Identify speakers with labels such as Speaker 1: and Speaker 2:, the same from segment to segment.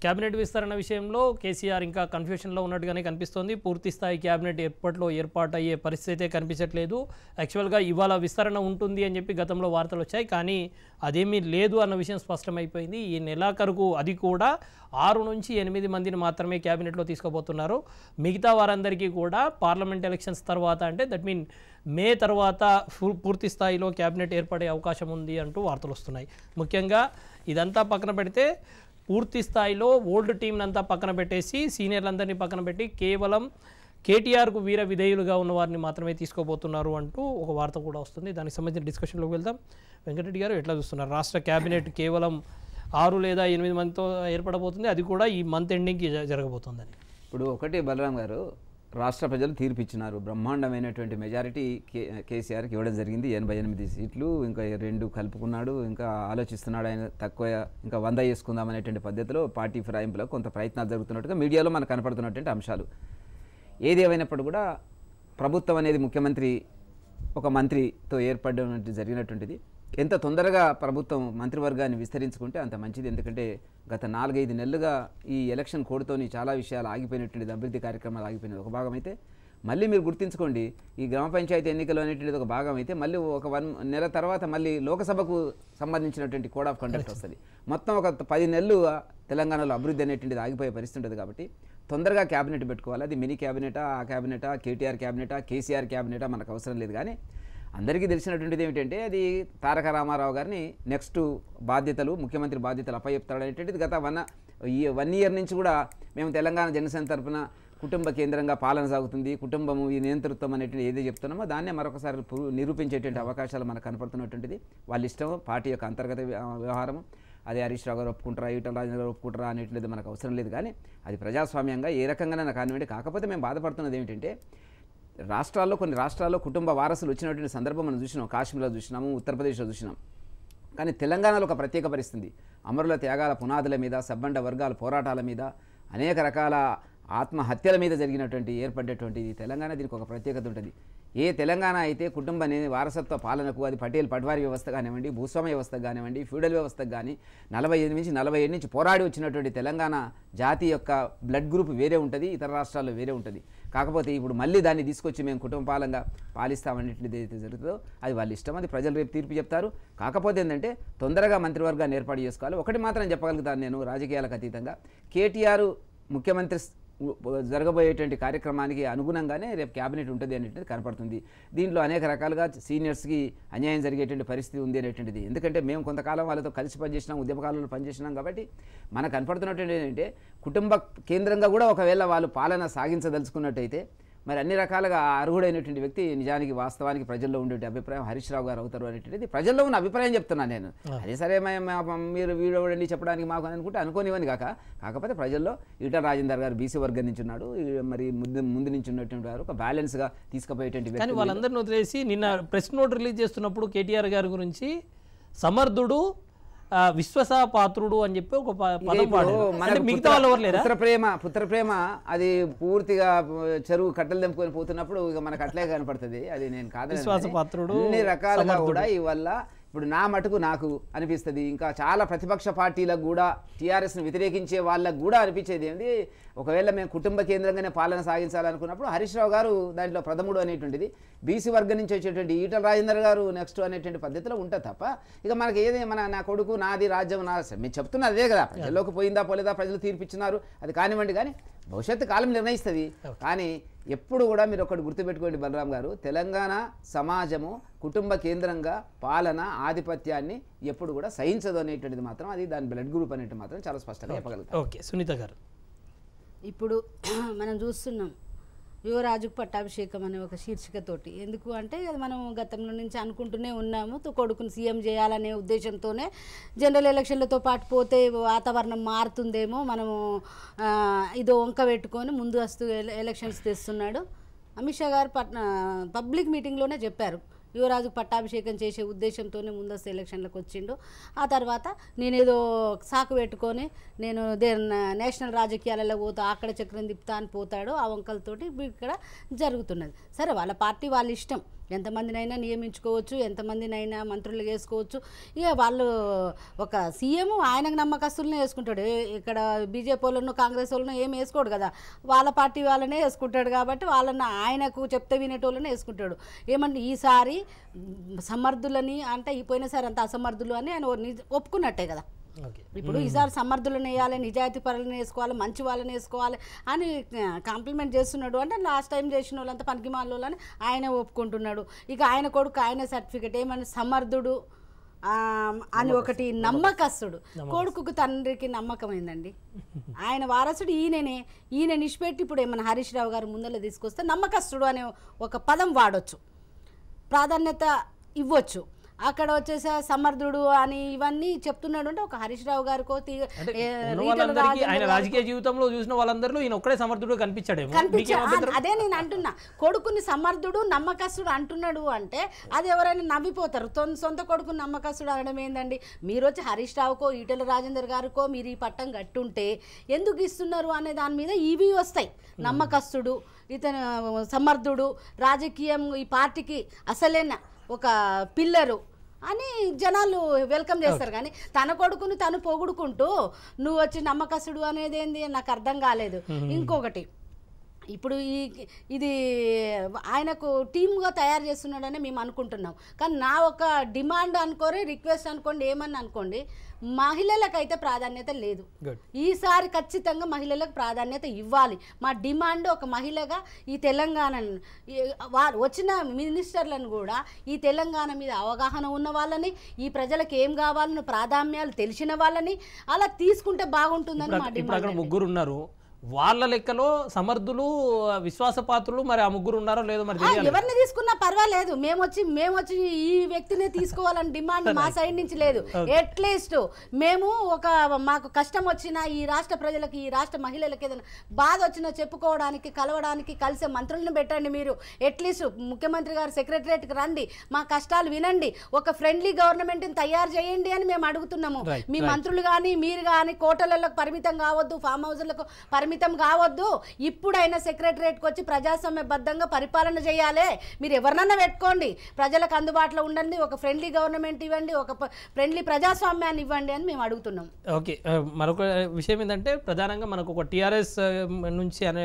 Speaker 1: Cabinet విస్తరణ విషయంలో కేసీఆర్ ఇంకా కన్ఫ్యూషన్లో ఉన్నట్టుగానే కనిపిస్తోంది పూర్తి స్థాయి కేబినెట్ ఏర్పాట్లో ఏర్పాటు అయ్యే పరిస్థితి అయితే కనిపించట్లేదు యాక్చువల్గా ఇవాళ విస్తరణ ఉంటుంది అని చెప్పి గతంలో వార్తలు వచ్చాయి కానీ అదేమీ లేదు అన్న విషయం స్పష్టమైపోయింది ఈ నెలాఖరుకు అది కూడా ఆరు నుంచి ఎనిమిది మందిని మాత్రమే కేబినెట్లో తీసుకోబోతున్నారు మిగతా వారందరికీ కూడా పార్లమెంట్ ఎలక్షన్స్ తర్వాత అంటే దట్ మీన్ మే తర్వాత ఫు- పూర్తి స్థాయిలో కేబినెట్ ఏర్పడే అవకాశం ఉంది అంటూ వార్తలు వస్తున్నాయి ముఖ్యంగా ఇదంతా పక్కన పెడితే పూర్తి స్థాయిలో ఓల్డ్ టీంని అంతా పక్కన పెట్టేసి సీనియర్లందరినీ పక్కన పెట్టి కేవలం కేటీఆర్కు వీర విధేయులుగా ఉన్న వారిని మాత్రమే తీసుకోబోతున్నారు అంటూ ఒక వార్త కూడా వస్తుంది దానికి సంబంధించిన డిస్కషన్లోకి వెళ్దాం వెంకటరెడ్డి గారు ఎట్లా చూస్తున్నారు రాష్ట్ర కేబినెట్ కేవలం ఆరు లేదా ఎనిమిది మందితో ఏర్పడబోతుంది అది కూడా ఈ మంత్ ఎండింగ్కి జ- జరగబోతోందని
Speaker 2: ఇప్పుడు ఒకటి బలరాం గారు రాష్ట్ర ప్రజలు తీర్పు ఇచ్చినారు బ్రహ్మాండమైనటువంటి మెజారిటీ కే కేసీఆర్కి ఇవ్వడం జరిగింది ఎనభై ఎనిమిది సీట్లు ఇంకా రెండు కలుపుకున్నాడు ఇంకా ఆలోచిస్తున్నాడు ఆయన తక్కువ ఇంకా వంద చేసుకుందాం అనేటువంటి పద్ధతిలో పార్టీ ఫిరాయింపులో కొంత ప్రయత్నాలు జరుగుతున్నట్టుగా మీడియాలో మనకు కనపడుతున్నటువంటి అంశాలు ఏది ఏమైనప్పుడు కూడా ప్రభుత్వం అనేది ముఖ్యమంత్రి ఒక మంత్రితో ఏర్పడడం జరిగినటువంటిది ఎంత తొందరగా ప్రభుత్వం మంత్రివర్గాన్ని విస్తరించుకుంటే అంత మంచిది ఎందుకంటే గత నాలుగైదు నెలలుగా ఈ ఎలక్షన్ కోడ్తోని చాలా విషయాలు ఆగిపోయినటువంటిది అభివృద్ధి కార్యక్రమాలు ఆగిపోయినది ఒక భాగం అయితే మళ్ళీ మీరు గుర్తుంచుకోండి ఈ గ్రామ పంచాయతీ ఎన్నికలు అనేటువంటిది ఒక భాగం అయితే మళ్ళీ ఒక వన్ నెల తర్వాత మళ్ళీ లోకసభకు సంబంధించినటువంటి కోడ్ ఆఫ్ కండక్ట్ వస్తుంది మొత్తం ఒక పది నెలలు తెలంగాణలో అభివృద్ధి అనేటువంటిది ఆగిపోయే పరిస్థితి ఉంటుంది కాబట్టి తొందరగా క్యాబినెట్ పెట్టుకోవాలి అది మినీ క్యాబినెటా ఆ క్యాబినెటా కేటీఆర్ క్యాబినెటా కేసీఆర్ క్యాబినెటా మనకు అవసరం లేదు కానీ అందరికీ తెలిసినటువంటిది ఏమిటంటే అది తారక రామారావు గారిని నెక్స్ట్ బాధ్యతలు ముఖ్యమంత్రి బాధ్యతలు అప్పచెప్తాడు అనేటువంటిది గత వన్ ఈ వన్ ఇయర్ నుంచి కూడా మేము తెలంగాణ జనసేన తరపున కుటుంబ కేంద్రంగా పాలన సాగుతుంది కుటుంబము ఈ నియంతృత్వం అనేటువంటి ఏది చెప్తున్నామో దాన్నే మరొకసారి పు- నిరూపించేటువంటి అవకాశాలు మనకు కనపడుతున్నటువంటిది వాళ్ళ ఇష్టం పార్టీ యొక్క అంతర్గత వ్య- వ్యవహారం అది హరీష్ రావు గారు ఒప్పుకుంటారా ఈటల రాజేంద్ర గారు ఒప్పుకుంటారా అనేటువంటిది మనకు అవసరం లేదు కానీ అది ప్రజాస్వామ్యంగా ఏ రకంగానైనా కానివ్వండి కాకపోతే మేము బాధపడుతున్నది ఏమిటంటే రాష్ట్రాల్లో కొన్ని రాష్ట్రాల్లో కుటుంబ వారసులు వచ్చినటువంటి సందర్భం మనం చూసినాం కాశ్మీర్లో చూసినాము ఉత్తరప్రదేశ్లో చూసినాం కానీ తెలంగాణలో ఒక ప్రత్యేక పరిస్థితి అమరుల త్యాగాల పునాదుల మీద సబ్బండ వర్గాల పోరాటాల మీద అనేక రకాల ఆత్మహత్యల మీద జరిగినటువంటి ఏర్పడేటువంటి ఈ తెలంగాణ దీనికి ఒక ప్రత్యేకత ఉంటుంది ఏ తెలంగాణ అయితే కుటుంబ ని- వారసత్వ పాలనకు అది పటేల్ పట్వారీ వ్యవస్థ కానివ్వండి భూస్వామ్య వ్యవస్థ కానివ్వండి ఫ్యూడల్ వ్యవస్థకు కానీ నలభై ఐదు నుంచి నలభై ఏడు నుంచి పోరాడి వచ్చినటువంటి తెలంగాణ జాతి యొక్క బ్లడ్ గ్రూప్ వేరే ఉంటుంది ఇతర రాష్ట్రాల్లో వేరే ఉంటుంది కాకపోతే ఇప్పుడు మళ్ళీ దాన్ని తీసుకొచ్చి మేము కుటుంబ పాలంగా పాలిస్తామనేటువంటిది ఏదైతే జరుగుతుందో అది వాళ్ళ ఇష్టం అది ప్రజలు రేపు తీర్పు చెప్తారు కాకపోతే ఏంటంటే తొందరగా మంత్రివర్గాన్ని ఏర్పాటు చేసుకోవాలి ఒకటి మాత్రం చెప్పగలుగుతాను నేను రాజకీయాలకు అతీతంగా కేటీఆర్ ముఖ్యమంత్రి స్- జరగబోయేటువంటి కార్యక్రమానికి అనుగుణంగానే రేపు క్యాబినెట్ ఉంటుంది అనేటువంటిది కనపడుతుంది దీంట్లో అనేక రకాలుగా సీనియర్స్కి అన్యాయం జరిగేటువంటి పరిస్థితి ఉంది అనేటువంటిది ఎందుకంటే మేము కొంతకాలం వాళ్ళతో కలిసి పనిచేసినాం ఉద్యమకాలంలో పనిచేసినాం కాబట్టి మనకు కనపడుతున్నటువంటి ఏంటంటే కుటుంబ కేంద్రంగా కూడా ఒకవేళ వాళ్ళు పాలన సాగించదలుచుకున్నట్టయితే మరి అన్ని రకాలుగా ఆ అర్హుడైనటువంటి వ్యక్తి నిజానికి వాస్తవానికి ప్రజల్లో ఉండే అభిప్రాయం హరీష్ రావు గారు అవుతారు అనేటువంటిది ప్రజల్లో ఉన్న అభిప్రాయం చెప్తున్నాను నేను అదే సరే మే- మే- మీరు వీడవడండి చెప్పడానికి మాకు అని అనుకుంటే అనుకోనివని కాక కాకపోతే ప్రజల్లో ఈటల రాజేందర్ గారు బీసీ వర్గం నుంచి ఉన్నాడు ఈ మరి ముందు ముందు నుంచి ఉన్నటువంటి వారు ఒక బ్యాలెన్స్గా తీసుకుపోయేటువంటి
Speaker 1: కానీ
Speaker 2: వ్యక్తి
Speaker 1: వాళ్ళందరిని వదిలేసి నిన్న ప్రెస్ నోట్ రిలీజ్ చేస్తున్నప్పుడు కేటీఆర్ గారి గురించి సమర్థుడు ఆ, విశ్వస పాత్రుడు అని చెప్పి ఒక ప-
Speaker 2: ఇదే
Speaker 1: పదం
Speaker 2: ఇప్పుడు
Speaker 1: వాడారు
Speaker 2: మనకు
Speaker 1: అంటే మిగతా
Speaker 2: పుత్ర-
Speaker 1: వాళ్ళు ఎవరు లేరా
Speaker 2: పుత్ర ప్రేమ పుత్ర ప్రేమ అది పూర్తిగా చెరువు కట్టలు తెంపుకొని పోతున్నప్పుడు ఇక మనకు అట్లే కనపడుతుంది అది నేను కాదు
Speaker 1: విశ్వాసపాత్రుడు,
Speaker 2: అన్ని రకాలుగా
Speaker 1: సమర్థుడు.
Speaker 2: కూడా ఈ వల్ల ఇప్పుడు నా మటుకు నాకు అనిపిస్తుంది ఇంకా చాలా ప్రతిపక్ష పార్టీలకు కూడా టీఆర్ఎస్ని వ్యతిరేకించే వాళ్ళకు కూడా అనిపించేది ఏంది ఒకవేళ మేము కుటుంబ కేంద్రంగానే పాలన సాగించాలనుకున్నప్పుడు హరీష్ రావు గారు దాంట్లో ప్రథముడు అనేటువంటిది బీసీ వర్గం నుంచి వచ్చేటువంటి ఈటల రాజేందర్ గారు నెక్స్ట్ అనేటువంటి పద్ధతిలో ఉంటుంది తప్ప ఇక మనకి ఏది మన నా కొడుకు నాది రాజ్యం నా మేము చెప్తున్నది అదే కదా ప్రజల్లోకి పోయిందా పోలేదా ప్రజలు తీర్పిచ్చినారు అది కానివ్వండి కానీ భవిష్యత్తు కాలం నిర్ణయిస్తుంది కానీ ఎప్పుడు కూడా మీరు ఒకటి గుర్తుపెట్టుకోండి బలరాం గారు తెలంగాణ సమాజము కుటుంబ కేంద్రంగా పాలన ఆధిపత్యాన్ని ఎప్పుడు కూడా సహించదు అనేటువంటిది మాత్రం అది దాని బ్లడ్ గ్రూప్ అనేటి మాత్రం చాలా స్పష్టంగా చెప్పగలుగుతాం
Speaker 1: ఓకే సునీత గారు
Speaker 3: ఇప్పుడు మనం చూస్తున్నాం యువరాజుకు పట్టాభిషేకం అనే ఒక శీర్షికతోటి ఎందుకు అంటే అది మనం గతంలో నుంచి అనుకుంటూనే ఉన్నాము తో కొడుకుని సీఎం చేయాలనే ఉద్దేశంతోనే జనరల్ ఎలక్షన్లతో పాటు పోతే వాతావరణం మారుతుందేమో మనము ఆ, ఇదో వంక పెట్టుకొని ముందు వస్తూ ఎల- ఎలక్షన్స్ తెస్తున్నాడు అమిత్ షా గారు పట్ పబ్లిక్ మీటింగ్లోనే చెప్పారు యువరాజు పట్టాభిషేకం చేసే ఉద్దేశంతోనే ముందస్తు ఎలక్షన్లకు వచ్చిండు ఆ తర్వాత నేనేదో సాకు పెట్టుకొని నేను దే నేషనల్ రాజకీయాలలో పోతా అక్కడ చక్రం తిప్పుతా అని పోతాడు ఆ వంకలతోటి ఇక్కడ జరుగుతున్నది సరే వాళ్ళ పార్టీ వాళ్ళ ఇష్టం ఎంతమందినైనా నియమించుకోవచ్చు ఎంతమందినైనా మంత్రులు వేసుకోవచ్చు ఇక వాళ్ళు ఒక సీఎం ఆయనకు నమ్మకస్తులనే వేసుకుంటాడు ఏ- ఇక్కడ బీజేపీ వాళ్ళను కాంగ్రెస్ వాళ్ళను ఏం వేసుకోడు కదా వాళ్ళ పార్టీ వాళ్ళనే వేసుకుంటాడు కాబట్టి వాళ్ళని ఆయనకు చెప్తే వినేటోళ్ళనే వేసుకుంటాడు ఏమంటే ఈసారి మ్, సమర్థులని అంటే ఈ పోయినసారి అంత అసమర్థులు అని ఆయన ఓ నిజ- ఒప్పుకున్నట్టే కదా
Speaker 1: ఓకే
Speaker 3: ఇప్పుడు ఈసారి సమర్థులను వేయాలి నిజాయితీ పరులను వేసుకోవాలి మంచి వాళ్ళని వేసుకోవాలి అని కాంప్లిమెంట్ చేస్తున్నాడు అంటే లాస్ట్ టైం చేసిన వాళ్ళంతా పనికి వాళ్ళని ఆయన ఒప్పుకుంటున్నాడు ఇక ఆయన కొడుకు ఆయన సర్టిఫికెట్ ఏమని సమర్థుడు ఆ, అని ఒకటి నమ్మకస్తుడు కొడుకుకు తండ్రికి నమ్మకమైందండి ఆయన వారసుడు ఈయననే ఈయన నిష్పెట్టి ఇప్పుడు ఏమైనా హరీష్ రావు గారు ముందర తీసుకొస్తే నమ్మకస్తుడు అనే ఒక పదం వాడొచ్చు ప్రాధాన్యత ఇవ్వచ్చు అక్కడ వచ్చేసి సమర్థుడు అని ఇవన్నీ చెప్తున్నాడు అంటే ఒక హరీష్ రావు గారికో తి-
Speaker 1: అంటే
Speaker 3: ఏ,
Speaker 1: ఉన్న
Speaker 3: రీటల
Speaker 1: వాళ్ళందరికీ
Speaker 3: రాజేంద్ర
Speaker 1: ఆయన
Speaker 3: గారికో
Speaker 1: రాజకీయ జీవితంలో చూసిన వాళ్ళందరిలో ఈయన ఒక్కడే సమర్థుడు కనిపించాడేమో
Speaker 3: కనిపించా
Speaker 1: మీకేం అభ్యంతరం?
Speaker 3: అదే నేను అంటున్నా కొడుకుని సమర్థుడు నమ్మకస్తుడు అంటున్నాడు అంటే అది ఎవరైనా నవ్విపోతారు తొన్- సొంత కొడుకుని నమ్మకస్తుడు అనడం ఏందండి మీరు వచ్చి హరీష్ రావుకో ఈటెల రాజేందర్ గారికో మీరు ఈ పట్టం కట్టుంటే ఎందుకు ఇస్తున్నారు అనే దాని మీద ఇవి వస్తాయి నమ్మకస్తుడు ఇతను సమర్థుడు రాజకీయం ఈ పార్టీకి అసలైన ఒక పిల్లరు అని జనాలు వెల్కమ్ చేస్తారు కానీ తన కొడుకుని తను పొగుడుకుంటూ నువ్వు వచ్చి నమ్మకస్తుడు అనేది ఏంది నాకు అర్థం కాలేదు ఇంకొకటి ఇప్పుడు ఈ ఇది ఆయనకు టీమ్గా తయారు చేస్తున్నాడని మేము అనుకుంటున్నాం కానీ నా ఒక డిమాండ్ అనుకోరి రిక్వెస్ట్ అనుకోండి ఏమని అనుకోండి మహిళలకైతే ప్రాధాన్యత లేదు
Speaker 1: Good.
Speaker 3: ఈసారి ఖచ్చితంగా మహిళలకు ప్రాధాన్యత ఇవ్వాలి మా డిమాండ్ ఒక మహిళగా ఈ తెలంగాణ వారు వచ్చిన మినిస్టర్లను కూడా ఈ తెలంగాణ మీద అవగాహన ఉన్న వాళ్ళని ఈ ప్రజలకు ఏం కావాలని ప్రాధాన్యాలు తెలిసిన వాళ్ళని అలా తీసుకుంటే బాగుంటుందని
Speaker 1: ఇప్పుడు
Speaker 3: మా
Speaker 1: అక్కడ- ఇప్పుడు అక్కడ
Speaker 3: డిమాండ్
Speaker 1: ముగ్గురు ఉన్నారు వాళ్ళ లెక్కలో సమర్థులు విశ్వాసపాత్రులు మరి ఆ ముగ్గురు ఉన్నారో లేదో మరి
Speaker 3: ఆ,
Speaker 1: తెలియాలి
Speaker 3: ఎవరిని తీసుకున్నా పర్వాలేదు మేము వచ్చి మేము వచ్చి ఈ వ్యక్తిని తీసుకోవాలని డిమాండ్ మా సైడ్ నుంచి లేదు అట్లీస్ట్ మేము ఒక మాకు కష్టం వచ్చినా ఈ రాష్ట్ర ప్రజలకి ఈ రాష్ట్ర మహిళలకి ఏదైనా బాధ వచ్చినా చెప్పుకోవడానికి కలవడానికి కలిసే మంత్రులను పెట్టండి మీరు అట్లీస్ట్ ముఖ్యమంత్రి గారు సెక్రటరియట్కి రండి మా కష్టాలు వినండి ఒక ఫ్రెండ్లీ గవర్నమెంట్ని తయారు చేయండి అని మేము అడుగుతున్నాము
Speaker 1: Right,
Speaker 3: మీ
Speaker 1: right.
Speaker 3: మంత్రులు కానీ మీరు కానీ కోటలలో పరిమితం కావద్దు ఫామ్ హౌస్లకు పరిమితం కావద్దు ఇప్పుడైనా సెక్రటరియట్కి వచ్చి ప్రజాస్వామ్యబద్ధంగా పరిపాలన చేయాలి మీరు ఎవరినన్నా పెట్టుకోండి ప్రజలకు అందుబాటులో ఉండండి ఒక ఫ్రెండ్లీ గవర్నమెంట్ ఇవ్వండి ఒక ఫ్రెండ్లీ ప్రజాస్వామ్యాన్ని ఇవ్వండి అని మేము అడుగుతున్నాం ఓకే
Speaker 1: ఓకే ఆ, మరొక విషయం ఏంటంటే ప్రధానంగా మనకు ఒక టీఆర్ఎస్ నుంచి అనే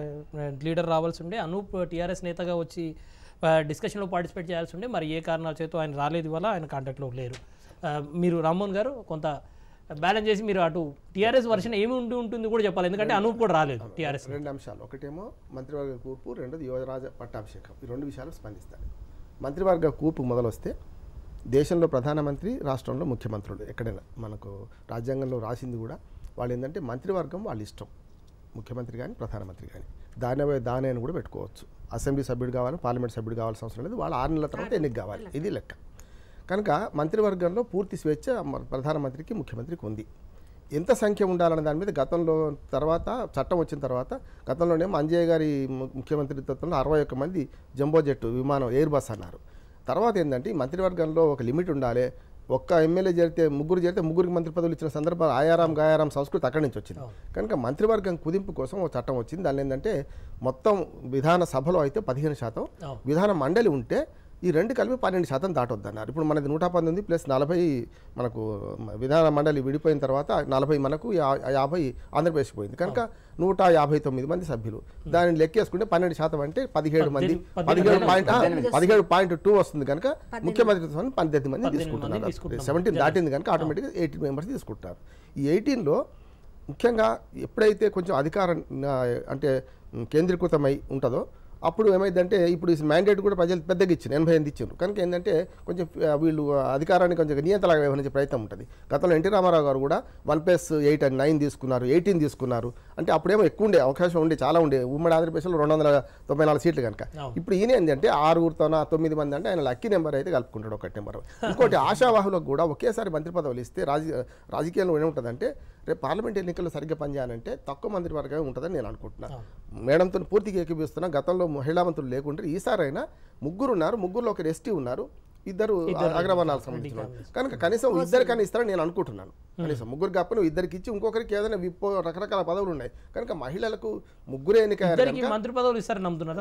Speaker 1: లీడర్ రావాల్సి ఉండే అనూప్ టీఆర్ఎస్ నేతగా వచ్చి డిస్కషన్లో పార్టిసిపేట్ చేయాల్సి ఉండే మరి ఏ కారణాల చేత ఆయన రాలేదు వల్ల ఆయన కాంటాక్ట్లో లేరు ఆ, మీరు రామ్మోహన్ గారు కొంత బ్యాలెన్స్ చేసి మీరు అటు టీఆర్ఎస్ వర్షన్ ఏమి ఉండి ఉంటుంది కూడా చెప్పాలి ఎందుకంటే అనూప్ కూడా రాలేదు టీఆర్ఎస్
Speaker 4: రెండు అంశాలు ఒకటేమో మంత్రివర్గ కూర్పు రెండోది యువరాజ పట్టాభిషేకం ఈ రెండు విషయాలు స్పందిస్తాను మంత్రివర్గ కూర్పు మొదలొస్తే దేశంలో ప్రధానమంత్రి రాష్ట్రంలో ముఖ్యమంత్రులు ఎక్కడైనా మనకు రాజ్యాంగంలో రాసింది కూడా వాళ్ళు ఏంటంటే మంత్రివర్గం వాళ్ళ ఇష్టం ముఖ్యమంత్రి కానీ ప్రధానమంత్రి కానీ దాని దాని అని కూడా పెట్టుకోవచ్చు అసెంబ్లీ సభ్యుడు కావాలి పార్లమెంట్ సభ్యుడు కావాల్సిన అవసరం లేదు వాళ్ళు ఆరు నెలల తర్వాత ఎన్నిక కావాలి ఇది లెక్క కనుక మంత్రివర్గంలో పూర్తి స్వేచ్ఛ మ- ప్రధానమంత్రికి ముఖ్యమంత్రికి ఉంది ఎంత సంఖ్య ఉండాలనే దాని మీద గతంలో తర్వాత చట్టం వచ్చిన తర్వాత గతంలోనేమో అంజయ్య గారి ము- ముఖ్యమంత్రిత్వంలో అరవై ఒక్క మంది జంబో జెట్ విమానం ఎయిర్ బస్ అన్నారు తర్వాత ఏంటంటే ఈ మంత్రివర్గంలో ఒక లిమిట్ ఉండాలి ఒక్క ఎమ్మెల్యే చేరితే ముగ్గురు చేరితే ముగ్గురికి మంత్రి పదవులు ఇచ్చిన సందర్భాలు ఆయారాం గాయారాం సంస్కృతి అక్కడి నుంచి వచ్చింది కనుక మంత్రివర్గం కుదింపు కోసం ఒక చట్టం వచ్చింది దాని ఏంటంటే మొత్తం విధాన సభలో అయితే పదిహేను శాతం
Speaker 1: అవును.
Speaker 4: విధాన మండలి ఉంటే ఈ రెండు కలిపి పన్నెండు శాతం దాటొద్దన్నారు ఇప్పుడు మనది నూట పంతొమ్మిది ప్లస్ నలభై మనకు విధాన మండలి విడిపోయిన తర్వాత నలభై మనకు యా- యాభై ఆంధ్రప్రదేశ్ పోయింది కనుక నూట యాభై తొమ్మిది మంది సభ్యులు దానిని లెక్కేసుకుంటే పన్నెండు శాతం అంటే పదిహేడు మంది
Speaker 1: పద్దెనిమిది-
Speaker 4: పదిహేడు పాయింట్
Speaker 1: పద్దెనిమిది.
Speaker 4: పదిహేడు పాయింట్ టూ వస్తుంది కనుక ముఖ్యమంత్రి పద్దెనిమిది మంది
Speaker 1: పద్దెనిమిది మంది
Speaker 4: తీసుకుంటున్నారు
Speaker 1: తీసుకుంటున్నాం.
Speaker 4: సెవెంటీన్ దాటింది కనుక ఆటోమేటిక్గా ఎయిటీన్ మెంబర్స్ తీసుకుంటారు ఈ ఎయిటీన్లో ముఖ్యంగా ఎప్పుడైతే కొంచెం అధికారం ఆ, అంటే ఉమ్, కేంద్రీకృతమై ఉంటుందో అప్పుడు ఏమైందంటే ఇప్పుడు ఈ మ్యాండేట్ కూడా ప్రజలు పెద్దగా ఇచ్చింది ఎనభై ఎనిమిది ఇచ్చారు కనుక ఏంటంటే కొంచెం ఆ, వీళ్ళు ఆ, అధికారాన్ని కొంచెం నియంత్రణగా వ్యవహరించే ప్రయత్నం ఉంటుంది గతంలో ఎన్టీ రామారావు గారు కూడా one plus eight and nine తీసుకున్నారు ఎయిటీన్ తీసుకున్నారు అంటే అప్పుడేమో ఎక్కువ ఉండే అవకాశం ఉండే చాలా ఉండే ఉమ్మడి ఆంధ్రప్రదేశ్లో రెండు వందల తొంభై నాలుగు సీట్లు కనుక
Speaker 1: అవును.
Speaker 4: ఇప్పుడు ఈయన ఏంటంటే ఆరుగురితోన తొమ్మిది మంది అంటే ఆయన లక్కీ నెంబర్ అయితే కలుపుకుంటాడు ఒకటి నెంబర్ ఇంకోటి ఆశావాహులకు కూడా ఒకేసారి మంత్రి పదవులు ఇస్తే రాజ రాజకీయాల్లో ఏముంటుందంటే రేపు పార్లమెంట్ ఎన్నికల్లో సరిగ్గా పనిచేయాలంటే తక్కువ మంత్రి వర్గమే ఉంటుందని నేను అనుకుంటున్నాను మేడంతో పూర్తిగా ఏకీపిస్తున్నా గతంలో మహిళా మంత్రులు లేకుంటే ఈసారైనా ముగ్గురు ఉన్నారు ముగ్గురులో ఒకరు ఎస్టీ ఉన్నారు ఇద్దరు అగ్రవర్ణాలకు సంబంధించిన వాళ్ళు. కనుక కనీసం ఇద్దరికైనా ఇస్తారని నేను అనుకుంటున్నాను కనీసం ముగ్గురు కాకపోయినా ఇద్దరికి ఇచ్చి ఇంకొకరికి ఏదైనా విప్పో రకరకాల పదవులు ఉన్నాయి కనుక మహిళలకు ముగ్గురే ఎన్నిక
Speaker 1: ఇద్దరికి మంత్రి పదవులు ఇస్తారని నమ్ముతున్నారా మీరు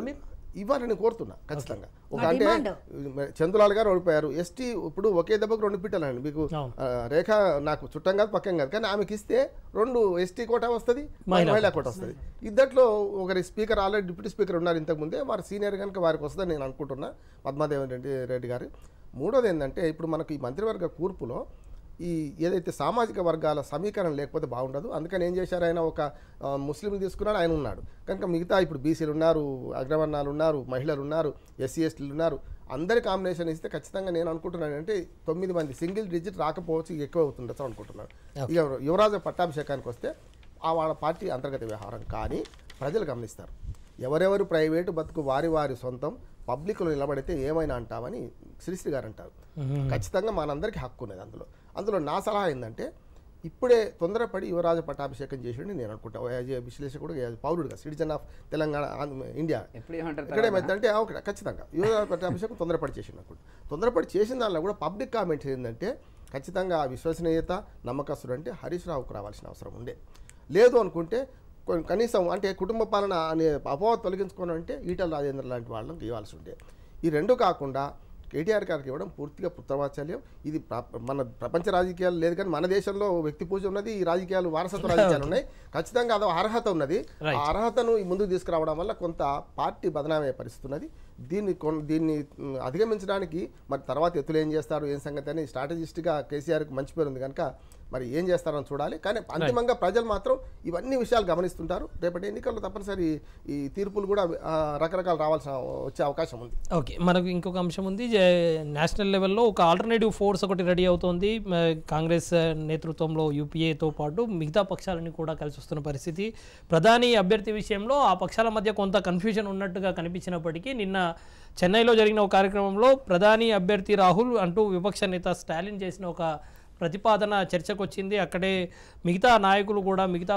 Speaker 4: ఇవ్వాలని కోరుతున్నా ఖచ్చితంగా ఒక
Speaker 3: మా
Speaker 4: అంటే
Speaker 3: డిమాండ్.
Speaker 4: చంద్రలాల్ గారు ఓడిపోయారు ఎస్టీ ఇప్పుడు ఒకే దెబ్బకు రెండు పిట్టలండి మీకు
Speaker 1: అవును.
Speaker 4: ఆ, రేఖ నాకు చుట్టం కాదు పక్కం కాదు కానీ ఆమెకి ఇస్తే రెండు ఎస్టీ కోటా వస్తుంది
Speaker 1: మహిళా
Speaker 4: మహిళా కోట వస్తుంది ఇద్దట్లో ఒకరి స్పీకర్ ఆల్రెడీ డిప్యూటీ స్పీకర్ ఉన్నారు ఇంతకు ముందే వారు సీనియర్ కనుక వారికి వస్తుందని నేను అనుకుంటున్నా పద్మాదేవి రెడ్డి రెడ్డి గారు మూడోది ఏంటంటే ఇప్పుడు మనకు ఈ మంత్రివర్గ కూర్పులో ఈ ఏదైతే సామాజిక వర్గాల సమీకరణ లేకపోతే బాగుండదు అందుకని ఏం చేశారు ఆయన ఒక ఆ, ముస్లింలు తీసుకున్నాడు ఆయన ఉన్నాడు కనుక మిగతా ఇప్పుడు బీసీలు ఉన్నారు అగ్రవర్ణాలు ఉన్నారు మహిళలు ఉన్నారు ఎస్సీ ఎస్టీలు ఉన్నారు అందరి కాంబినేషన్ ఇస్తే ఖచ్చితంగా నేను అనుకుంటున్నాను అంటే తొమ్మిది మంది సింగిల్ డిజిట్ రాకపోవచ్చు ఇక ఎక్కువ అవుతుండొచ్చు అనుకుంటున్నాను ఇక యువరాజు పట్టాభిషేకానికి వస్తే ఆ వాళ్ళ పార్టీ అంతర్గత వ్యవహారం కానీ ప్రజలు గమనిస్తారు ఎవరెవరు ప్రైవేటు బతుకు వారి వారి సొంతం పబ్లిక్లో నిలబడితే ఏమైనా అంటామని శ్రీశ్రీ గారు అంటారు ఖచ్చితంగా మనందరికీ హక్కు ఉన్నది అందులో అందులో నా సలహా ఏంటంటే ఇప్పుడే తొందరపడి యువరాజ పట్టాభిషేకం చేసిండి నేను అనుకుంటా యాజ్ ఏ విశ్లేషకుడు యాజ్ పౌరుడుగా citizen of Telangana Andhra- India
Speaker 2: ఎప్పుడు ఏమంటారు
Speaker 4: ఇక్కడ ఏమైందంటే ఆ, ఒకటి ఖచ్చితంగా యువరాజ పట్టాభిషేకం తొందరపడి చేసింది అనుకుంటా తొందరపడి చేసిన దానిలో కూడా పబ్లిక్ కామెంట్ ఏంటంటే ఖచ్చితంగా ఆ విశ్వసనీయత నమ్మకస్తుడు అంటే హరీష్ రావుకు రావాల్సిన అవసరం ఉండే లేదు అనుకుంటే కొ- కనీసం అంటే కుటుంబ పాలన అనే అపోహ తొలగించుకోవడం అంటే ఈటల రాజేంద్ర లాంటి వాళ్ళని ఇవ్వాల్సి ఉండే ఈ రెండు కాకుండా కేటీఆర్ గారికి ఇవ్వడం పూర్తిగా పుత్రవాత్సల్యం ఇది ప్ర- మన ప్రపంచ రాజకీయాలు లేదు కానీ మన దేశంలో వ్యక్తి పూజ ఉన్నది ఈ రాజకీయాలు వారసత్వ రాజకీయాలు ఉన్నాయి ఖచ్చితంగా అదో అర్హత ఉన్నది ఆ అర్హతను ఈ ముందుకు తీసుకురావడం వల్ల కొంత పార్టీ బదనామయ్యే పరిస్థితి ఉన్నది దీన్ని కొన్- దీన్ని మ్, అధిగమించడానికి మరి తర్వాత ఎత్తులు ఏం చేస్తారు ఏం సంగతి అని స్ట్రాటజిస్ట్గా కేసీఆర్కి మంచి పేరు ఉంది కనుక మరి ఏం చేస్తారని చూడాలి కానీ అంతిమంగా ప్రజలు మాత్రం ఇవన్నీ విషయాలు గమనిస్తుంటారు రేపటి ఎన్నికల్లో తప్పనిసరి ఈ తీర్పులు కూడా ఆ, రకరకాలు రావాల్సిన వచ్చే అవకాశం ఉంది
Speaker 1: ఓకే మనకు ఇంకొక అంశం ఉంది జే- నేషనల్ లెవెల్లో ఒక ఆల్టర్నేటివ్ ఫోర్స్ ఒకటి రెడీ అవుతోంది మ- కాంగ్రెస్ నేతృత్వంలో యూపీఏతో పాటు మిగతా పక్షాలని కూడా కలిసి వస్తున్న పరిస్థితి ప్రధాని అభ్యర్థి విషయంలో ఆ పక్షాల మధ్య కొంత కన్ఫ్యూజన్ ఉన్నట్టుగా కనిపించినప్పటికీ నిన్న చెన్నైలో జరిగిన ఒక కార్యక్రమంలో ప్రధాని అభ్యర్థి రాహుల్ అంటూ విపక్ష నేత స్టాలిన్ చేసిన ఒక ప్రతిపాదన చర్చకు వచ్చింది అక్కడే మిగతా నాయకులు కూడా మిగతా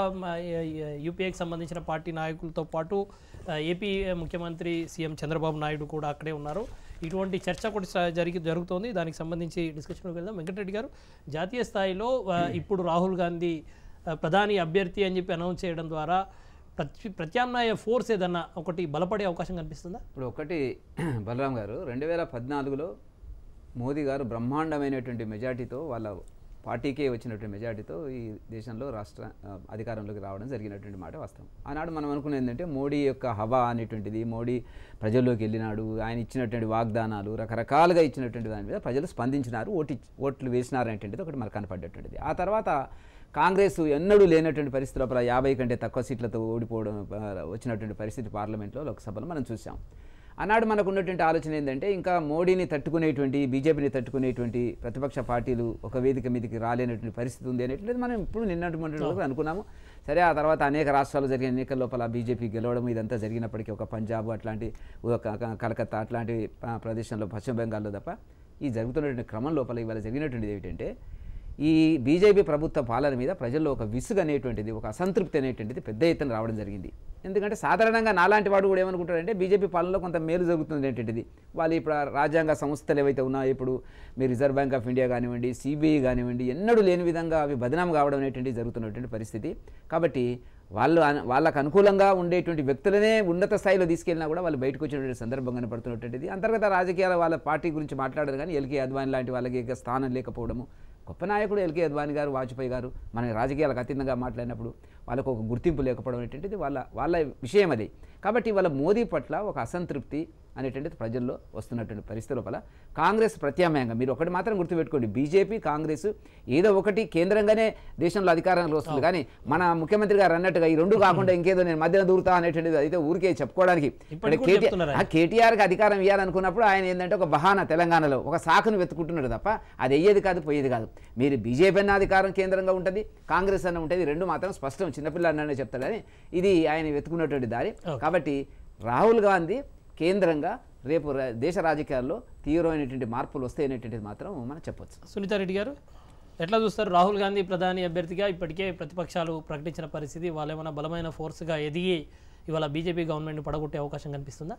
Speaker 1: యూపీఏకి సంబంధించిన పార్టీ నాయకులతో పాటు ఆ, ఏపీ ముఖ్యమంత్రి సీఎం చంద్రబాబు నాయుడు కూడా అక్కడే ఉన్నారు ఇటువంటి చర్చ కూడా స- జరిగి జరుగుతోంది దానికి సంబంధించి డిస్కషన్కి వెళ్దాం వెంకటరెడ్డి గారు జాతీయ స్థాయిలో ఆ, ఇప్పుడు రాహుల్ గాంధీ ఆ, ప్రధాని అభ్యర్థి అని చెప్పి అనౌన్స్ చేయడం ద్వారా ప్రతి ప్రత్యామ్నాయ ఫోర్స్ ఏదన్నా ఒకటి బలపడే అవకాశం కనిపిస్తుందా
Speaker 2: ఇప్పుడు ఒకటి బలరాం గారు రెండు వేల పద్నాలుగులో మోదీ గారు బ్రహ్మాండమైనటువంటి మెజార్టీతో వాళ్ళ పార్టీకే వచ్చినటువంటి మెజార్టీతో ఈ దేశంలో రాష్ట్ర ఆ, అధికారంలోకి రావడం జరిగినటువంటి మాట వాస్తవం ఆనాడు మనం అనుకునేది ఏంటంటే మోడీ యొక్క హవా అనేటువంటిది మోడీ ప్రజల్లోకి వెళ్ళినాడు ఆయన ఇచ్చినటువంటి వాగ్దానాలు రకరకాలుగా ఇచ్చినటువంటి దాని మీద ప్రజలు స్పందించినారు ఓటి ఓట్లు వేసినారు అనేటువంటిది ఒకటి మనకు కనపడ్డటువంటిది ఆ తర్వాత కాంగ్రెస్ ఎన్నడూ లేనటువంటి పరిస్థితి లోపల యాభై కంటే తక్కువ సీట్లతో ఓడిపోవడం ఆ, వచ్చినటువంటి పరిస్థితి పార్లమెంట్లో లోక్సభలో మనం చూసాం ఆనాడు మనకు ఉన్నటువంటి ఆలోచన ఏంటంటే ఇంకా మోడీని తట్టుకునేటువంటి బీజేపీని తట్టుకునేటువంటి ప్రతిపక్ష పార్టీలు ఒక వేదిక మీదకి రాలేనటువంటి పరిస్థితి ఉంది అనేటువంటిది మనం ఇప్పుడు నిన్నటి మొన్నటి వరకు అనుకున్నాము సరే ఆ తర్వాత అనేక రాష్ట్రాలు జరిగిన ఎన్నికల లోపల బీజేపీ గెలవడం ఇదంతా జరిగినప్పటికీ ఒక పంజాబ్ అట్లాంటి ఒక క- కలకత్తా అట్లాంటి ఆ, ప్రదేశంలో పశ్చిమ బెంగాల్లో తప్ప ఈ జరుగుతున్నటువంటి క్రమం లోపల ఇవాళ జరిగినటువంటిది ఏమిటంటే ఈ బీజేపీ ప్రభుత్వ పాలన మీద ప్రజల్లో ఒక విసుగు అనేటువంటిది ఒక అసంతృప్తి అనేటువంటిది పెద్ద ఎత్తున రావడం జరిగింది ఎందుకంటే సాధారణంగా నాలాంటి వాడు కూడా ఏమనుకుంటాడంటే బీజేపీ పాలనలో కొంత మేలు జరుగుతుంది అనేటువంటిది వాళ్ళు ఇప్పుడు ఆ రాజ్యాంగ సంస్థలు ఏవైతే ఉన్నాయో ఇప్పుడు మీ రిజర్వ్ బ్యాంక్ ఆఫ్ ఇండియా కానివ్వండి సిబిఐ కానివ్వండి ఎన్నడూ లేని విధంగా అవి బదనాం కావడం అనేటువంటిది జరుగుతున్నటువంటి పరిస్థితి కాబట్టి వాళ్ళు అన- వాళ్ళకు అనుకూలంగా ఉండేటువంటి వ్యక్తులనే ఉన్నత స్థాయిలో తీసుకెళ్ళినా కూడా వాళ్ళు బయటకు వచ్చినటువంటి సందర్భం కనపడుతున్నటువంటిది అంతర్గత రాజకీయాల వాళ్ళ పార్టీ గురించి మాట్లాడరు కానీ ఎల్కే అద్వానీ లాంటి వాళ్ళకి ఇక స్థానం లేకపోవడము గొప్ప నాయకుడు ఎల్కే అద్వానీ గారు వాజ్పేయి గారు మన రాజకీయాలకు అతీతంగా మాట్లాడినప్పుడు వాళ్ళకు ఒక గుర్తింపు లేకపోవడం అనేటువంటిది వాళ్ళ వాళ్ళ విషయం అది కాబట్టి వాళ్ళ మోదీ పట్ల ఒక అసంతృప్తి అనేటువంటిది ప్రజల్లో వస్తున్నటువంటి పరిస్థితి లోపల కాంగ్రెస్ ప్రత్యామ్నాయంగా మీరు ఒకటి మాత్రం గుర్తుపెట్టుకోండి బీజేపీ కాంగ్రెస్ ఏదో ఒకటి కేంద్రంగానే దేశంలో అధికారంలో వస్తుంది కానీ మన ముఖ్యమంత్రి గారు అన్నట్టుగా ఈ రెండు కాకుండా ఇంకేదో నేను మధ్యన దూరుతా అనేటువంటిది అయితే ఊరికే చెప్పుకోవడానికి
Speaker 1: ఇప్పటికి కూడా
Speaker 2: కేటీ-
Speaker 1: చెప్తున్నారు
Speaker 2: ఆ కేటీఆర్కి అధికారం ఇవ్వాలనుకున్నప్పుడు ఆయన ఏంటంటే ఒక బహానా తెలంగాణలో ఒక సాకును వెతుకుంటున్నాడు తప్ప అది అయ్యేది కాదు పోయేది కాదు మీరు బీజేపీ అన్న అధికారం కేంద్రంగా ఉంటుంది కాంగ్రెస్ అన్న ఉంటుంది రెండు మాత్రం స్పష్టం చిన్నపిల్లన్ననే చెప్తాడు కానీ ఇది ఆయన వెతుకున్నటువంటి దారి కాబట్టి రాహుల్ గాంధీ కేంద్రంగా రేపు ర- దేశ రాజకీయాల్లో తీవ్రమైనటువంటి మార్పులు వస్తాయనేటువంటిది మాత్రం మనం చెప్పొచ్చు
Speaker 1: సునీతారెడ్డి గారు ఎట్లా చూస్తారు రాహుల్ గాంధీ ప్రధాని అభ్యర్థిగా ఇప్పటికే ప్రతిపక్షాలు ప్రకటించిన పరిస్థితి వాళ్ళు ఏమైనా బలమైన ఫోర్స్గా ఎదిగి ఇవాళ బీజేపీ గవర్నమెంట్ పడగొట్టే అవకాశం కనిపిస్తుందా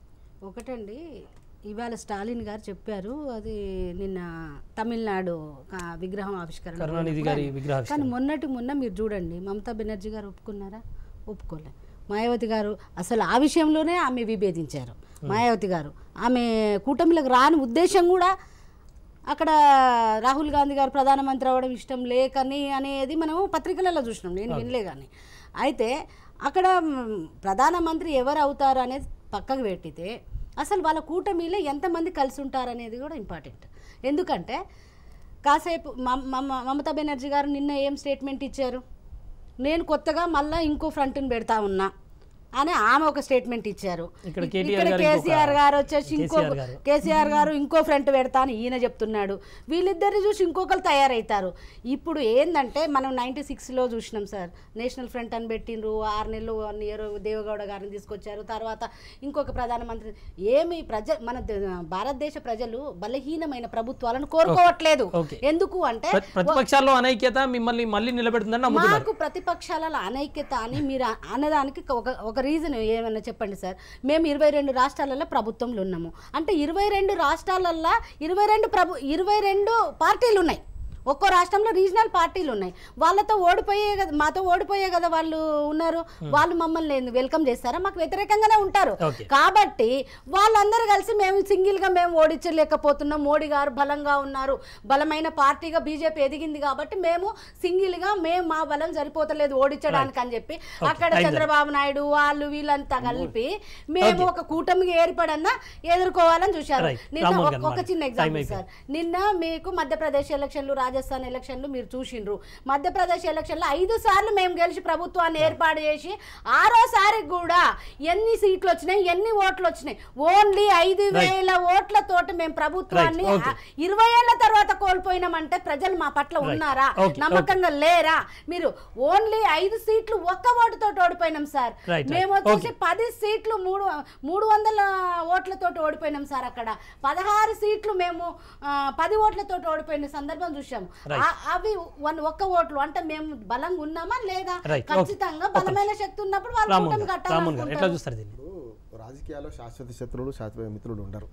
Speaker 3: ఒకటండి ఇవాళ స్టాలిన్ గారు చెప్పారు అది నిన్న తమిళనాడు కా- విగ్రహం ఆవిష్కరణ
Speaker 1: కరుణానిధి గారి విగ్రహ
Speaker 3: కానీ మొన్నటి మొన్న మీరు చూడండి మమతా బెనర్జీ గారు ఒప్పుకున్నారా ఒప్పుకోలే మాయావతి గారు అసలు ఆ విషయంలోనే ఆమె విభేదించారు మాయావతి గారు ఆమె కూటమిలకు రాని ఉద్దేశం కూడా అక్కడ రాహుల్ గాంధీ గారు ప్రధానమంత్రి అవ్వడం ఇష్టం లేకని అనేది మనం పత్రికలలో చూసినాం నేను వినలే కానీ అయితే అక్కడ మ్, ప్రధానమంత్రి ఎవరు అవుతారు అనేది పక్కకు పెట్టితే అసలు వాళ్ళ కూటమిలో ఎంతమంది కలిసి ఉంటారు అనేది కూడా ఇంపార్టెంట్ ఎందుకంటే కాసేపు మమ- మమ- మమతా బెనర్జీ గారు నిన్న ఏం స్టేట్మెంట్ ఇచ్చారు నేను కొత్తగా మళ్ళీ ఇంకో ఫ్రంట్ని పెడతా ఉన్నా అని ఆమె ఒక స్టేట్మెంట్ ఇచ్చారు
Speaker 1: ఇక్కడ
Speaker 3: ఇ-
Speaker 1: కేటీఆర్
Speaker 3: ఇక్కడ
Speaker 1: గారు ఇంకొక-
Speaker 3: కేసీఆర్ గారు వచ్చేసి ఇంకో
Speaker 1: కేసీఆర్ గారు.
Speaker 3: కేసీఆర్ గారు ఇంకో ఫ్రంట్ పెడతా అని ఈయన చెప్తున్నాడు వీళ్ళిద్దరిని చూసి ఇంకొకరు తయారవుతారు ఇప్పుడు ఏంటంటే మనం నైంటీ సిక్స్లో చూసినాం సార్ నేషనల్ ఫ్రంట్ అని పెట్టిండ్రు ఆరు నెలలు వన్ ఇయర్ దేవగౌడ గారిని తీసుకొచ్చారు తర్వాత ఇంకొక ప్రధానమంత్రి ఏమి ప్రజ మన ద- భారతదేశ ప్రజలు బలహీనమైన ప్రభుత్వాలను కోరుకోవట్లేదు
Speaker 1: ఓకే.
Speaker 3: ఎందుకు అంటే
Speaker 1: ప్ర- ప్రతిపక్షాల్లో అనైక్యత మిమ్మల్ని మళ్ళీ నిలబెడుతుందని నమ్ముతున్నారు
Speaker 3: మాకు ప్రతిపక్షాల అనైక్యత అని మీరు అ- అనడానికి ఒక ఒక రీజన్ ఏమన్నా చెప్పండి సార్ మేము ఇరవై రెండు రాష్ట్రాలలో ప్రభుత్వంలో ఉన్నాము అంటే ఇరవై రెండు రాష్ట్రాలల్లో ఇరవై రెండు ప్రభు ఇరవై రెండు పార్టీలు ఉన్నాయి ఒక్కో రాష్ట్రంలో రీజనల్ పార్టీలు ఉన్నాయి వాళ్ళతో ఓడిపోయే కదా మాతో ఓడిపోయే కదా వాళ్ళు ఉన్నారు వాళ్ళు మమ్మల్ని వెల్కమ్ చేస్తారా మాకు వ్యతిరేకంగానే ఉంటారు
Speaker 1: ఓకే.
Speaker 3: కాబట్టి వాళ్ళందరూ కలిసి మేము సింగిల్గా మేము ఓడించలేకపోతున్నాం మోడీ గారు బలంగా ఉన్నారు బలమైన పార్టీగా బీజేపీ ఎదిగింది కాబట్టి మేము సింగిల్గా మేము మా బలం సరిపోతలేదు ఓడించడానికి అని చెప్పి అక్కడ
Speaker 1: అయింది.
Speaker 3: చంద్రబాబు నాయుడు వాళ్ళు వీళ్ళంతా కలిపి మేము ఒక కూటమికి ఏర్పడన్నా ఎదుర్కోవాలని చూశారు
Speaker 1: Right.
Speaker 3: నిన్న
Speaker 1: రామ్మోహన్
Speaker 3: ఒక-
Speaker 1: గారు
Speaker 3: ఒక చిన్న
Speaker 1: మాట్లాడండి.
Speaker 3: ఎగ్జాంపుల్
Speaker 1: Time
Speaker 3: సార్ నిన్న మీకు మధ్యప్రదేశ్ ఎలక్షన్లు రాజస్థాన్ ఎలక్షన్లు మీరు చూసిండ్రు మధ్యప్రదేశ్ ఎలక్షన్లో ఐదు సార్లు మేము గెలిచి ప్రభుత్వాన్ని ఏర్పాటు చేసి ఆరోసారి కూడా ఎన్ని సీట్లు వచ్చినాయి ఎన్ని ఓట్లు వచ్చినాయి ఓన్లీ ఐదు వేల ఓట్లతోటి మేము ప్రభుత్వాన్ని
Speaker 1: Right. Okay.
Speaker 3: ఆ ఇరవై ఏళ్ల తర్వాత కోల్పోయినామంటే ప్రజలు మా పట్ల ఉన్నారా
Speaker 1: Okay.
Speaker 3: నమ్మకంగా లేరా మీరు ఓన్లీ ఐదు సీట్లు ఒక్క ఓటుతో ఓడిపోయినాం సార్
Speaker 1: Right, right.
Speaker 3: మేము వచ్చేసి
Speaker 1: Okay.
Speaker 3: పది సీట్లు మూడు మూడు వందల ఓట్లతోటి ఓడిపోయినాం సార్ అక్కడ పదహారు సీట్లు మేము ఆ, పది ఓట్లతో ఓడిపోయిన సందర్భం చూసాము
Speaker 1: Right.
Speaker 3: ఆ- అవి వన్ ఒక్క ఓట్లు అంటే మేము బలంగా ఉన్నామా లేదా
Speaker 1: Right. Okay.
Speaker 3: ఖచ్చితంగా
Speaker 1: ఒక్క
Speaker 3: బలమైన శక్తి ఉన్నప్పుడు వాళ్ళు
Speaker 1: రామ్మోహన్
Speaker 3: కూటమి
Speaker 1: గారు రామ్మోహన్ గారు ఎట్లా
Speaker 3: కట్టాలనుకుంటారు
Speaker 1: చూస్తారు దీన్ని
Speaker 4: ఇప్పుడు రాజకీయాల్లో శాశ్వత శత్రువులు శాశ్వత మిత్రులు ఉండరు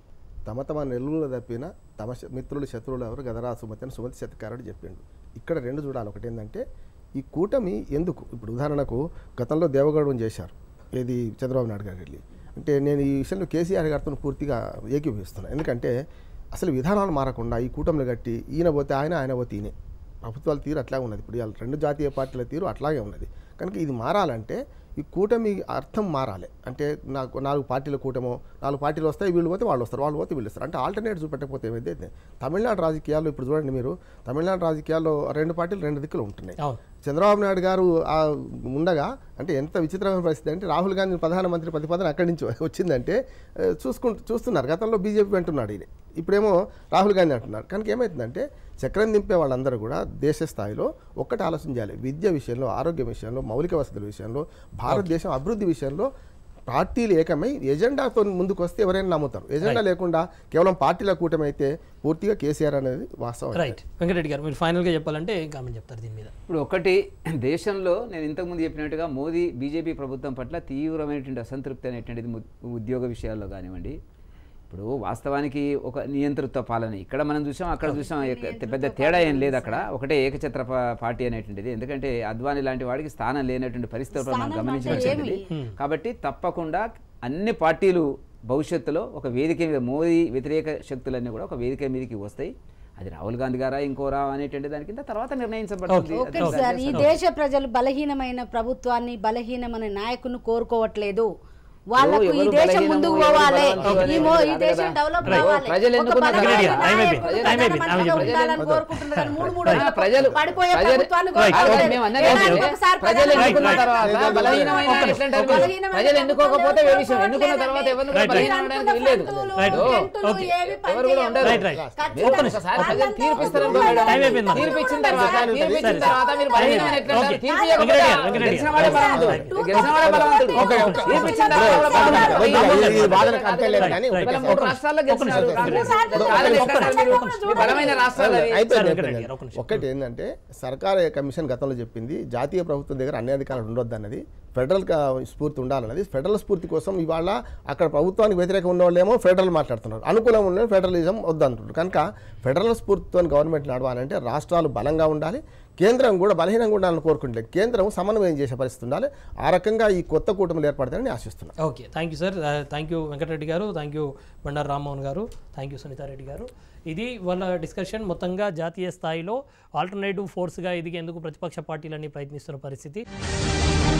Speaker 4: తమ తమ నెల్లులు తప్పిన తమ శ- మిత్రులు శత్రువులు ఎవరు గదరా సుమతి అని సుమతి శతకారుడు చెప్పిండు ఇక్కడ రెండు చూడాలి ఒకటి ఏంటంటే ఈ కూటమి ఎందుకు ఇప్పుడు ఉదాహరణకు గతంలో దేవగౌడని చేశారు ఏది చంద్రబాబు నాయుడు గారికి వెళ్ళి అంటే నేను ఈ విషయంలో కేసీఆర్ గారితో పూర్తిగా ఏకీభవిస్తున్నాను ఎందుకంటే అసలు విధానాలు మారకుండా ఈ కూటమిని కట్టి ఈయన పోతే ఆయన ఆయన పోతే ఈయనే ప్రభుత్వాల తీరు అట్లాగే ఉన్నది ఇప్పుడు ఇవాళ రెండు జాతీయ పార్టీల తీరు అట్లాగే ఉన్నది కనుక ఇది మారాలంటే ఈ కూటమి అర్థం మారాలి అంటే నాకు నాలుగు పార్టీల కూటమో నాలుగు పార్టీలు వస్తాయి వీళ్ళు పోతే వాళ్ళు వస్తారు వాళ్ళు పోతే వీళ్ళు వస్తారు అంటే ఆల్టర్నేట్ చూపెట్టకపోతే ఏమైతే తమిళనాడు రాజకీయాల్లో ఇప్పుడు చూడండి మీరు తమిళనాడు రాజకీయాల్లో రెండు పార్టీలు రెండు దిక్కులు ఉంటున్నాయి
Speaker 1: అవును
Speaker 4: చంద్రబాబు నాయుడు గారు ఆ ఉండగా అంటే ఎంత విచిత్రమైన పరిస్థితి అంటే రాహుల్ గాంధీ ప్రధానమంత్రి ప్రతిపాదన అక్కడి నుంచి వచ్చిందంటే ఆ, చూసుకుంటూ చూస్తున్నారు గతంలో బీజేపీ అంటున్నాడు ఈయన ఇప్పుడేమో రాహుల్ గాంధీ అంటున్నారు కనుక ఏమవుతుందంటే చక్రం దింపే వాళ్ళందరూ కూడా దేశ స్థాయిలో ఒక్కటి ఆలోచన చేయాలి విద్య విషయంలో ఆరోగ్య విషయంలో మౌలిక వసతుల విషయంలో భారతదేశం అభివృద్ధి విషయంలో పార్టీలు ఏకమై ఎజెండాతో ముందుకు వస్తే ఎవరైనా నమ్ముతారు ఎజెండా లేకుండా కేవలం పార్టీల కూటమి అయితే పూర్తిగా కేసీఆర్ అనేది వాస్తవం
Speaker 1: రైట్ వెంకటరెడ్డి గారు మీరు ఫైనల్గా చెప్పాలంటే ఏం కామెంట్ చెప్తారు దీని మీద
Speaker 2: ఇప్పుడు ఒకటి దేశంలో నేను ఇంతకుముందు చెప్పినట్టుగా మోదీ బీజేపీ ప్రభుత్వం పట్ల తీవ్రమైనటువంటి అసంతృప్తి అనేటువంటిది ము- ఉద్యోగ విషయాల్లో కానివ్వండి ఇప్పుడు వాస్తవానికి ఒక నియంతృత్వ పాలన ఇక్కడ మనం చూసాం అక్కడ చూసాం ఎక్క- పెద్ద తేడా ఏం లేదు అక్కడ ఒకటే ఏకఛత్ర పా- పార్టీ అనేటువంటిది ఎందుకంటే అద్వాని లాంటి వాడికి స్థానం లేనటువంటి పరిస్థితులు మనం
Speaker 3: స్థానం
Speaker 2: గమనించినటువంటిది
Speaker 3: అంటే
Speaker 2: కాబట్టి తప్పకుండా అన్ని పార్టీలు భవిష్యత్తులో ఒక వేదిక మీద మోదీ వ్యతిరేక శక్తులన్నీ కూడా ఒక వేదిక మీదకి వస్తాయి అది రాహుల్ గాంధీ గారా ఇంకోరా అనేటువంటి దాని కింద తర్వాత నిర్ణయించబడుతుంది అది
Speaker 3: ఒకటి సార్ ఈ దేశ ప్రజలు బలహీనమైన ప్రభుత్వాన్ని బలహీనమైన నాయకుని కోరుకోవట్లేదు వాళ్ళకు ఈ
Speaker 2: ఎవరు
Speaker 3: దేశం
Speaker 2: బలహీనమో,
Speaker 3: ముందుకు
Speaker 2: ఎవరు
Speaker 3: పోవాలి
Speaker 2: బలవంతులు
Speaker 3: ఈ మో- ఈ
Speaker 2: అనేది
Speaker 3: దేశం
Speaker 2: కదా.
Speaker 3: Develop
Speaker 2: Right.
Speaker 3: కావాలి
Speaker 2: ప్రజలు
Speaker 3: ఒక
Speaker 2: ఎన్నుకున్న
Speaker 3: బలమైన
Speaker 1: ప్రజలు-
Speaker 3: నాయకుడు
Speaker 1: అయిపోయింది. అయిపోయింది.
Speaker 3: ప్రధానమంత్రిగా
Speaker 1: ఆమె
Speaker 3: ఉండాలని కోరుకుంటున్నారు కానీ మూడు మూడు
Speaker 2: ఆ,
Speaker 3: ఏళ్ళకు
Speaker 2: ప్రజలు-
Speaker 3: పడిపోయే
Speaker 2: ప్రజలు-
Speaker 3: ప్రభుత్వాన్ని
Speaker 1: Right.
Speaker 3: కోరుకోవట్లేదు.
Speaker 2: మేము అన్నది
Speaker 3: ఏడాదికి
Speaker 2: ఏంటంటే,
Speaker 3: ఒకసారి
Speaker 2: ప్రజలు
Speaker 3: ప్రధానమంత్రి
Speaker 2: ఎన్నుకున్న
Speaker 1: Right, right.
Speaker 2: తర్వాత బలహీనమైన
Speaker 1: ఒక్క నిమిషం,
Speaker 2: ఎట్లంటారు
Speaker 1: ఒక్క
Speaker 2: మీరు?
Speaker 3: నిమిషం.
Speaker 2: ప్రజలు ఎన్నుకోకపోతే వేరే విషయం ఎన్నుకున్న
Speaker 3: లేదండి.
Speaker 2: తర్వాత ఎవరిని
Speaker 1: Right,
Speaker 2: కూడా
Speaker 1: right.
Speaker 2: బలహీనం అవడానికి వీల్లేదు
Speaker 1: Right.
Speaker 2: ఓ,
Speaker 1: Okay.
Speaker 2: ఎవరు కూడా ఉండరు
Speaker 1: Right, right.
Speaker 2: మీరు ఒకసారి ప్రజలు తీర్పిస్తారు అనుకోండి.
Speaker 1: Time అయిపోయింది మరి.
Speaker 2: తీర్పిచ్చిన తర్వాత
Speaker 4: సరే,
Speaker 2: తీర్పిచ్చిన
Speaker 1: సరే.
Speaker 2: తర్వాత మీరు బలహీనమైన ఎట్లా
Speaker 1: Okay.
Speaker 2: అంటారు? తీర్పు ఇవ్వకపోతే
Speaker 1: వెంకటరెడ్డి గారు, వెంకటరెడ్డి
Speaker 2: గెలిచిన
Speaker 1: గారు.
Speaker 2: వాడే బలవంతుడు.
Speaker 1: Right.
Speaker 2: గెలిచిన వాడే బలవంతుడు.
Speaker 4: Okay, okay.
Speaker 2: తీర్పిచ్చిన తర్వాత
Speaker 1: Right.
Speaker 2: బలవంతుడు.
Speaker 1: Right.
Speaker 2: ఈ
Speaker 4: ఈ వాదనకు అర్థం లేదు కానీ
Speaker 1: Right.
Speaker 2: ఇవాళ
Speaker 1: ఒక్క
Speaker 2: మూడు
Speaker 1: నిమిషం.
Speaker 2: రాష్ట్రాల్లో
Speaker 1: ఒక్క నిమిషం.
Speaker 2: గెలిచినారు.
Speaker 1: ఒక్క నిమిషం.
Speaker 2: కాంగ్రెస్
Speaker 3: ఒక్క
Speaker 2: కాంగ్రెస్
Speaker 3: నిమిషం.
Speaker 2: ఎక్కడ మీరు?
Speaker 3: ఒక్క నిమిషం.
Speaker 2: మీ బలమైన రాష్ట్రాలు అవి.
Speaker 4: అయిపోయింది,
Speaker 1: సార్,
Speaker 4: అయిపోయింది.
Speaker 1: వెంకటరెడ్డి గారు, ఒక్క నిమిషం.
Speaker 4: ఒక్కటి ఏంటంటే సర్కార్ కమిషన్ గతంలో చెప్పింది జాతీయ ప్రభుత్వం దగ్గర అన్ని అధికారాలు ఉండొద్దు అన్నది ఫెడరల్ క- స్ఫూర్తి ఉండాలన్నది ఫెడరల్ స్ఫూర్తి కోసం ఇవాళ అక్కడ ప్రభుత్వానికి వ్యతిరేకంగా ఉన్న వాళ్ళేమో ఫెడరల్ మాట్లాడుతున్నారు అనుకూలం ఉన్న ఫెడరలిజం వద్దంటున్నారు కనుక ఫెడరల్ స్ఫూర్తితో గవర్నమెంట్ నడవాలంటే రాష్ట్రాలు బలంగా ఉండాలి కేంద్రం కూడా బలహీనంగా ఉండాలని కోరుకుంటే కేంద్రం సమన్వయం చేసే పరిస్థితి ఉండాలి ఆ రకంగా ఈ కొత్త కూటమిలు ఏర్పడతాయని నేను ఆశిస్తున్నాను
Speaker 1: okay thank you sir thank you Venkatareddy garu thank you Bandaru Rammohan గారు థ్యాంక్ యూ సునీతారెడ్డి గారు ఇది వాళ్ళ డిస్కషన్ మొత్తంగా జాతీయ స్థాయిలో ఆల్టర్నేటివ్ ఫోర్స్గా ఎదిగేందుకు ప్రతిపక్ష పార్టీలన్నీ ప్రయత్నిస్తున్న పరిస్థితి